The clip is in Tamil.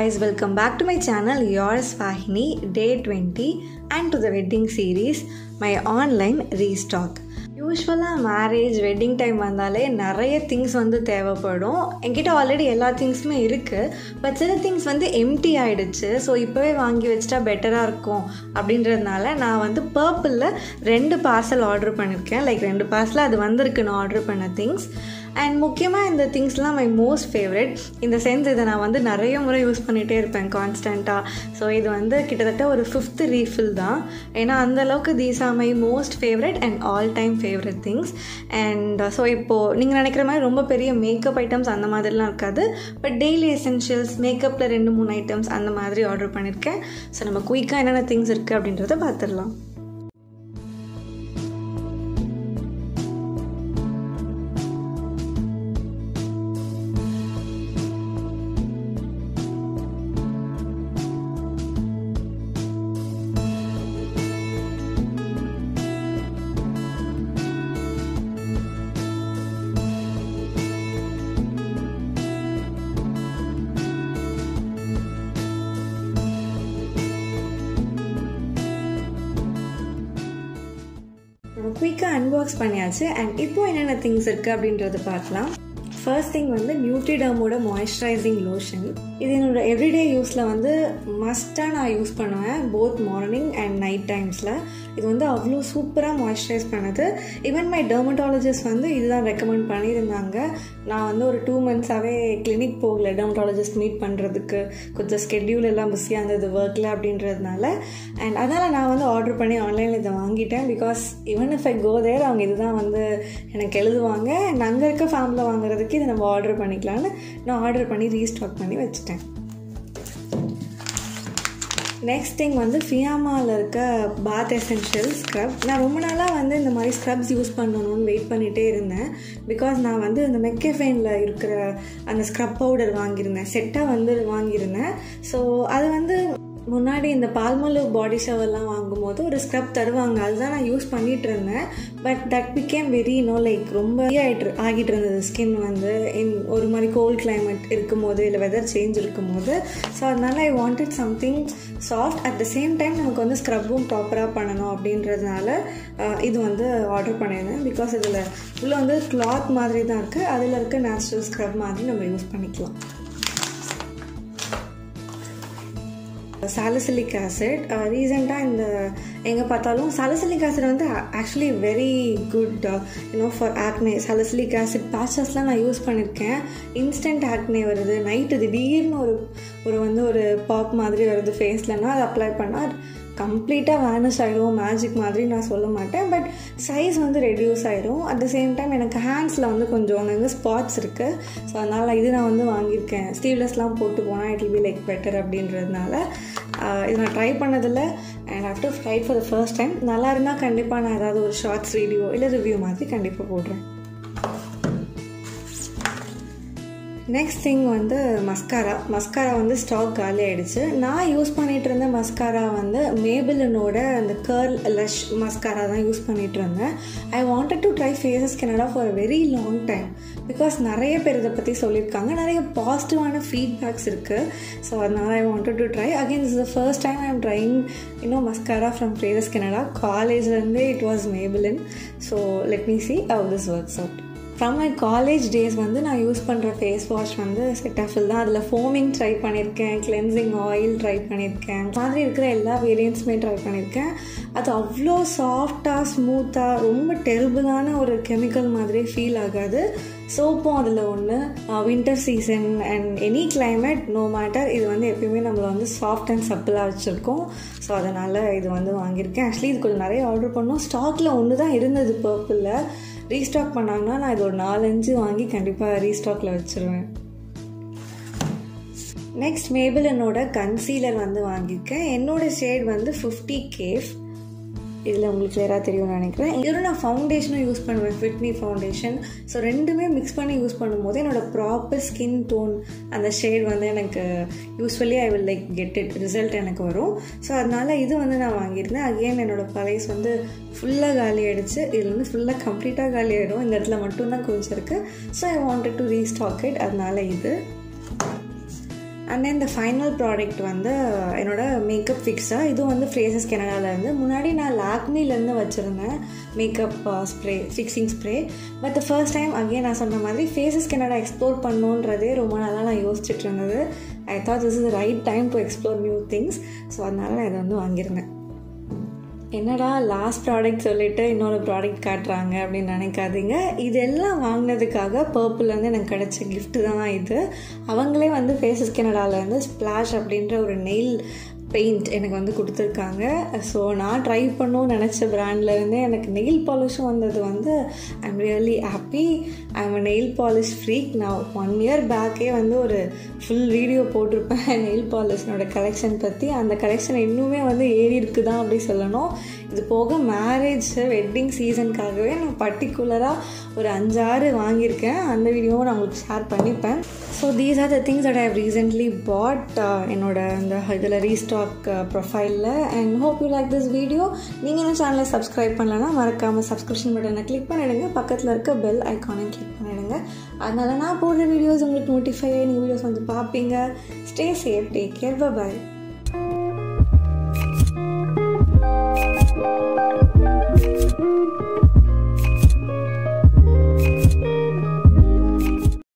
guys, welcome back to my channel, yours Vahini, day 20, and to the wedding series, my online restock. யூஸ்வலாக மேரேஜ் வெட்டிங் டைம் வந்தாலே நிறைய திங்ஸ் வந்து தேவைப்படும் என்கிட்ட ஆல்ரெடி எல்லா திங்ஸுமே இருக்குது பட் சில திங்ஸ் வந்து எம்டி ஆகிடுச்சு ஸோ இப்போவே வாங்கி வச்சிட்டா பெட்டராக இருக்கும் அப்படின்றதுனால நான் வந்து பர்பிளில் ரெண்டு பார்சல் ஆர்டர் பண்ணியிருக்கேன் லைக் ரெண்டு பார்சல் அது வந்திருக்கு நான் ஆர்டர் பண்ண திங்ஸ் அண்ட் முக்கியமாக இந்த திங்ஸ்லாம் மை மோஸ்ட் ஃபேவரட் இந்த சென்ஸ் இதை நான் வந்து நிறைய முறை யூஸ் பண்ணிகிட்டே இருப்பேன் கான்ஸ்டண்ட்டாக ஸோ இது வந்து கிட்டத்தட்ட ஒரு ஃபிஃப்த்து ரீஃபில் தான் ஏன்னா அந்தளவுக்கு these are my most favourite and all time favourite things and so இப்போது நீங்கள் நினைக்கிற மாதிரி ரொம்ப பெரிய மேக்கப் ஐட்டம்ஸ் அந்த மாதிரிலாம் இருக்காது பட் டெய்லி எசென்ஷியல்ஸ் மேக்கப்பில் ரெண்டு மூணு ஐட்டம்ஸ் அந்த மாதிரி ஆர்டர் பண்ணியிருக்கேன் ஸோ நம்ம குயிக்காக என்னென்ன திங்ஸ் இருக்குது அப்படின்றத பார்த்துடலாம் நம்ம குயிக்காக அன்பாக்ஸ் பண்ணியாச்சு அண்ட் இப்போ என்னென்ன திங்ஸ் இருக்குது அப்படின்றத பார்க்கலாம் ஃபர்ஸ்ட் திங் வந்து நியூட்ரிடமோட மாய்ஸ்சரைசிங் லோஷன் இது என்னோட எவ்ரிடே யூஸில் வந்து மஸ்ட்டாக நான் யூஸ் பண்ணுவேன் போத் மார்னிங் அண்ட் நைட் டைம்ஸில் இது வந்து அவ்வளோ சூப்பராக மாய்ஸ்சரைஸ் பண்ணுது ஈவன் மை டெர்மட்டாலஜிஸ்ட் வந்து இதுதான் ரெக்கமெண்ட் பண்ணியிருந்தாங்க நான் வந்து ஒரு டூ மந்த்ஸாகவே கிளினிக் போகல டெர்மட்டாலஜிஸ்ட் மீட் பண்ணுறதுக்கு கொஞ்சம் ஸ்கெட்யூல் எல்லாம் பிஸியாக இருந்தது ஒர்க்கில் அப்படின்றதுனால அண்ட் அதனால் நான் வந்து ஆர்டர் பண்ணி ஆன்லைனில் இதை வாங்கிட்டேன் because even if I go there அவங்க இதுதான் வந்து எனக்கு எழுதுவாங்க அண்ட் அங்கே இருக்க ஃபேமிலியில் வாங்குறதுக்கு இதை நம்ம ஆர்டர் பண்ணிக்கலான்னு நான் ஆர்டர் பண்ணி ரீஸ்டாக் பண்ணி வச்சுட்டேன் நெக்ஸ்ட் திங் வந்து ஃபியாமாவில் இருக்க பாத் எசென்ஷியல் ஸ்க்ரப் நான் ரொம்ப நாளாக வந்து இந்த மாதிரி ஸ்க்ரப்ஸ் யூஸ் பண்ணணும்னு வெயிட் பண்ணிகிட்டே இருந்தேன் பிகாஸ் நான் வந்து இந்த மெக்கஃபேனில் இருக்கிற அந்த ஸ்க்ரப் பவுடர் வாங்கியிருந்தேன் செட்டாக வந்து வாங்கியிருந்தேன் ஸோ அது வந்து முன்னாடி இந்த பால்மலு பாடி ஷவர்லாம் வாங்கும்போது ஒரு ஸ்க்ரப் தருவாங்க அதுதான் நான் யூஸ் பண்ணிகிட்டு இருந்தேன் but that became very no like ரொம்ப ஆகிட்டு ஆகிட்டு இருந்தது ஸ்கின் வந்து இன் ஒரு மாதிரி கோல்ட் கிளைமேட் இருக்கும்போது இல்லை வெதர் சேஞ்ச் இருக்கும்போது ஸோ அதனால் I wanted something soft at the same time நமக்கு வந்து ஸ்க்ரப்பும் ப்ராப்பராக பண்ணணும் அப்படின்றதுனால இது வந்து ஆர்டர் பண்ணியிருந்தேன் பிகாஸ் இதில் உள்ள வந்து கிளாத் மாதிரி தான் இருக்குது அதில் இருக்க நேச்சுரல் ஸ்க்ரப் மாதிரி நம்ம யூஸ் பண்ணிக்கலாம் சாலிசிலிக் ஆசிட் ரீசெண்டாக இந்த எங்கே பார்த்தாலும் சாலிசிலிக் ஆசிட் வந்து actually very good you know for acne salicylic acid பேச்சஸ்லாம் நான் யூஸ் பண்ணியிருக்கேன் இன்ஸ்டன்ட் ஆக்னே வருது நைட்டு திடீர்னு ஒரு ஒரு வந்து ஒரு பாப் மாதிரி வருது ஃபேஸ்லன்னா அதை அப்ளை பண்ணால் கம்ப்ளீட்டாக வேனிஷ் ஆகிடும் மேஜிக் மாதிரி நான் சொல்ல மாட்டேன் பட் சைஸ் வந்து ரெடியூஸ் ஆகிடும் அட் த சேம் டைம் எனக்கு ஹேண்ட்ஸில் வந்து கொஞ்சம் அங்கங்கே ஸ்பாட்ஸ் இருக்குது ஸோ அதனால் இது நான் வந்து வாங்கியிருக்கேன் ஸ்லீவ்லெஸ்லாம் போட்டு போனால் it will be like better அப்படின்றதுனால இது நான் ட்ரை பண்ணதில்லை and after try for the first time நல்லா இருந்தால் கண்டிப்பாக நான் ஏதாவது ஒரு ஷார்ட்ஸ் வீடியோ இல்லை ரிவ்யூ மாதிரி கண்டிப்பாக போடுறேன் நெக்ஸ்ட் திங் வந்து மஸ்காரா மஸ்காரா வந்து ஸ்டாக் காலி ஆகிடுச்சு நான் யூஸ் பண்ணிகிட்டு இருந்த மஸ்காரா வந்து மேபிளனோட அந்த கேர்ள் லஷ் மஸ்காரா தான் யூஸ் பண்ணிகிட்டு இருந்தேன் I wanted to try Faces Canada for a very long time because நிறைய பேர் இதை பற்றி சொல்லியிருக்காங்க நிறைய பாசிட்டிவான ஃபீட்பேக்ஸ் இருக்குது ஸோ அதனால் I wanted to try again is the first time I am trying இன்னும் மஸ்காரா ஃப்ரம் ஃபேஸஸ் கனடா காலேஜ்லேருந்தே it was Maybelline so let me see how this works out from my college days வந்து நான் யூஸ் பண்ணுற ஃபேஸ் வாஷ் வந்து செட்டாஃபில் தான் அதில் ஃபோமிங் ட்ரை பண்ணியிருக்கேன் கிளென்சிங் ஆயில் ட்ரை பண்ணியிருக்கேன் மாதிரி இருக்கிற எல்லா வேரியன்ட்ஸுமே ட்ரை பண்ணியிருக்கேன் அது அவ்வளோ சாஃப்டாக ஸ்மூத்தாக ரொம்ப டெரிபிளான ஒரு கெமிக்கல் மாதிரி ஃபீல் ஆகாது சோப்பும் அதில் ஒன்று winter season and any climate no matter இது வந்து எப்பயுமே நம்மளை வந்து சாஃப்ட் அண்ட் சப்பிளாக வச்சுருக்கோம் ஸோ அதனால் இது வந்து வாங்கியிருக்கேன் ஆக்சுவலி இது கொஞ்சம் நிறைய ஆர்டர் பண்ணோம் ஸ்டாக்கில் ஒன்று தான் இருந்தது பர்பிளில் ரீஸ்டாக் பண்ணாங்கன்னா நான் இது ஒரு நாலஞ்சு வாங்கி கண்டிப்பாக ரீஸ்டாக்கில் வச்சுருவேன் நெக்ஸ்ட் மேபிள் என்னோட கன்சீலர் வந்து வாங்கியிருக்கேன் என்னோட ஷேட் வந்து ஃபிஃப்டி கேஃப் இதில் உங்களுக்கு கிளியராக தெரியும்னு நினைக்கிறேன் இதோட நான் ஃபவுண்டேஷனும் யூஸ் பண்ணுவேன் ஃபிட்மி ஃபவுண்டேஷன் ஸோ ரெண்டுமே மிக்ஸ் பண்ணி யூஸ் பண்ணும்போது என்னோடய ப்ராப்பர் ஸ்கின் டோன் அந்த ஷேட் வந்து எனக்கு usually I will like get it result எனக்கு வரும் ஸோ அதனால் இது வந்து நான் வாங்கியிருந்தேன் அகெயின் என்னோடய ப்ரைஸ் வந்து ஃபுல்லாக காலி ஆகிடுச்சு இதில் வந்து ஃபுல்லாக கம்ப்ளீட்டாக காலி ஆகிடும் இந்த இடத்துல மட்டும்தான் கொஞ்சம் இருக்குது so I wanted to restock it அதனால் இது அண்ட் தென் இந்த ஃபைனல் ப்ராடக்ட் வந்து என்னோட மேக்கப் ஃபிக்ஸாக இதுவும் வந்து ஃப்ரேசஸ் கனடாலேருந்து முன்னாடி நான் லாக்மிலேருந்து வச்சுருந்தேன் makeup spray fixing spray but the first time again நான் சொன்ன மாதிரி ஃபேஸஸ் கனடா எக்ஸ்ப்ளோர் பண்ணணுன்றதே ரொம்ப நாளாக நான் யோசிச்சுட்டு இருந்தது I thought this is right time to explore new things so அதனால நான் இதை வந்து வாங்கியிருந்தேன் என்னடா லாஸ்ட் ப்ராடக்ட் சொல்லிவிட்டு இன்னொரு ப்ராடக்ட் காட்டுறாங்க அப்படின்னு நினைக்காதீங்க இதெல்லாம் வாங்கினதுக்காக பர்பிள்லேருந்து எனக்கு கிடச்ச கிஃப்ட்டு தான் இது அவங்களே வந்து ஃபேஸஸ் கனடாலேருந்து ஸ்ப்ளாஷ் அப்படின்ற ஒரு நெயில் பெயிண்ட் எனக்கு வந்து கொடுத்துருக்காங்க ஸோ நான் ட்ரை பண்ணணும்னு நினச்ச ப்ராண்ட்லேருந்தே எனக்கு நெயில் பாலிஷும் வந்தது வந்து I am really happy I am nail polish freak நான் ஒன் இயர் பேக்கே வந்து ஒரு ஃபுல் வீடியோ போட்டிருப்பேன் நெயில் பாலிஷ்னோட கலெக்ஷன் பற்றி அந்த கலெக்ஷன் இன்னுமே வந்து ஏறி இருக்குதான் அப்படி சொல்லணும் இது போக மேரேஜ் வெட்டிங் சீசனுக்காகவே நான் பர்டிகுலராக ஒரு அஞ்சாறு வாங்கியிருக்கேன் அந்த வீடியோவும் நான் உங்களுக்கு ஷேர் பண்ணிப்பேன் so these are the things that I have recently bought என்னோட இந்த இதில் ரீஸ்டாக் ப்ரொஃபைலில் and hope you like this video நீங்கள் இந்த சேனலை சப்ஸ்கிரைப் பண்ணலன்னா மறக்காமல் சப்ஸ்கிரிப்ஷன் பட்டனை கிளிக் பண்ணிவிடுங்க பக்கத்தில் இருக்க பெல் ஐக்கானை கிளிக் பண்ணிவிடுங்க அதனால் நான் போடுற வீடியோஸ் உங்களுக்கு நோட்டிஃபை நீங்கள் வீடியோஸ் வந்து பார்ப்பீங்க ஸ்டே சேஃப் டேக் கேர் பாய்